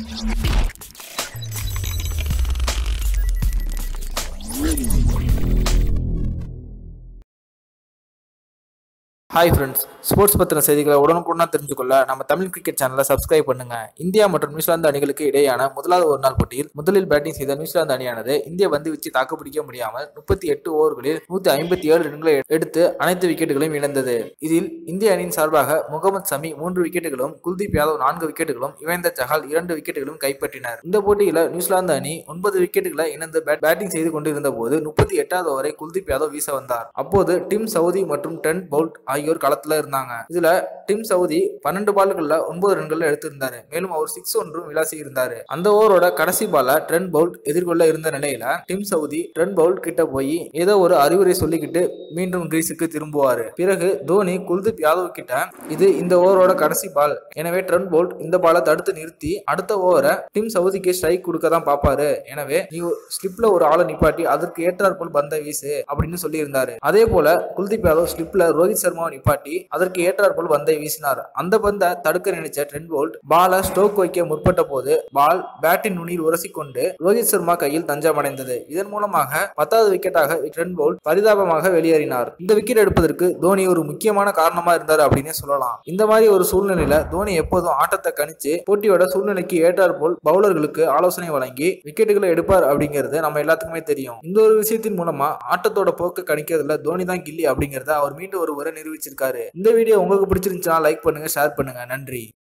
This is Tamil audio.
ஹாய் ஃப்ரெண்ட்ஸ் ஸ்போர்ட்ஸ் பற்றின செய்திகளை உடனுக்குடனா தெரிஞ்சுக்கொள்ள நம்ம தமிழ் கிரிக்கெட் சேனலை சப்ஸ்கிரைப் பண்ணுங்க இந்தியா மற்றும் நியூசிலாந்து அணிகளுக்கு இடையேயான முதலாவது ஒரு நாள் போட்டியில் முதலில் பேட்டிங் செய்த நியூசிலாந்து அணியானது இந்திய பந்து வீச்சு தாக்குப்பிடிக்க முடியாமல் முப்பத்தி எட்டு ஓவர்களில் நூத்தி ஐம்பத்தி ஏழு ரன்களை எடுத்து அனைத்து விக்கெட்டுகளையும் இழந்தது இதில் இந்திய அணியின் சார்பாக முகமது சமி மூன்று விக்கெட்டுகளும் குல்தீப் யாதவ் நான்கு விக்கெட்டுகளும் யுவேந்தர் சஹால் இரண்டு விக்கெட்டுகளும் கைப்பற்றினர் இந்த போட்டியில் நியூசிலாந்து அணி ஒன்பது விக்கெட்டுகளை இணைந்து பேட்- பேட்டிங் செய்து கொண்டிருந்த போது முப்பத்தி எட்டாவது ஓவரை குல்தீப் யாதவ் வீச வந்தார் அப்போது டிம் சவுதி மற்றும் டென் பவுல்ட் ஆகியோர் களத்துல இருந்தாங்க இதுல டிம் சவுதி பன்னெண்டு பால்கள்ல ஒன்பது ரன்கள் எடுத்திருந்தாரு மேலும் அவர் சிக்ஸ் ஒன்றும் விளாசி இருந்தாரு அந்த ஓவரோட கடைசி பால ட்ரெண்ட் பவுல்ட் எதிர்கொள்ள இருந்த நிலையில டிம் சவுதி ட்ரெண்ட் பவுல்ட் கிட்ட போய் ஏதோ ஒரு அறிவுரை சொல்லிக்கிட்டு மீண்டும் கிரீஸுக்கு திரும்புவாரு பிறகு தோனி குல்தீப் யாதவ் கிட்ட இது இந்த ஓவரோட கடைசி பால் எனவே ட்ரெண்ட் பவுல்ட் இந்த பாலை தடுத்து நிறுத்தி அடுத்த ஓவரை டிம் சவுதிக்கு ஸ்ட்ரைக் கொடுக்க தான் பாப்பாரு எனவே நீ ஸ்லிப்ல ஒரு ஆளை நிப்பாட்டி அதற்கு ஏற்றாற் போல் பந்தை வீசு அப்படின்னு சொல்லி இருந்தாரு அதே போல குல்தீப் யாதவ் ஸ்லிப்ல ரோஹித் சர்மாவை நிப்பாட்டி அதற்கு ஏற்றாற் போல் பந்தை வீசினார் அந்த பந்தை தடுக்க நினைச்ச ட்ரெண்ட் போல்ட் பாலை ஸ்டோக் வைக்க முற்பட்ட போது பால் பேட்டின் நுனியில் உரசிக்கொண்டு ரோஹித் சர்மா கையில் தஞ்சமடைந்தது இதன் மூலமாக பத்தாவது விக்கெட்டாக ட்ரெண்ட் போல்ட் பரிதாபமாக வெளியேறினார் இந்த விக்கெட் எடுப்பதற்கு தோனி ஒரு முக்கியமான காரணமா இருந்தார் அப்படின்னு சொல்லலாம் இந்த மாதிரி ஒரு சூழ்நிலையில தோனி எப்போதும் ஆட்டத்தை கணிச்சு போட்டியோட சூழ்நிலைக்கு ஏற்றாற் போல் பவுலர்களுக்கு ஆலோசனை வழங்கி விக்கெட்டுகளை எடுப்பார் அப்படிங்கிறது நம்ம எல்லாத்துக்குமே தெரியும் இந்த ஒரு விஷயத்தின் மூலமா ஆட்டத்தோட போக்கு கணிக்கிறதுல தோனி தான் கில்லி அப்படிங்கறத அவர் மீண்டும் ஒரு முறை நிரூபிச்சிருக்காரு இந்த வீடியோ உங்களுக்கு பிடிச்சிருந்துச்சுன்னா லைக் பண்ணுங்க ஷேர் பண்ணுங்க நன்றி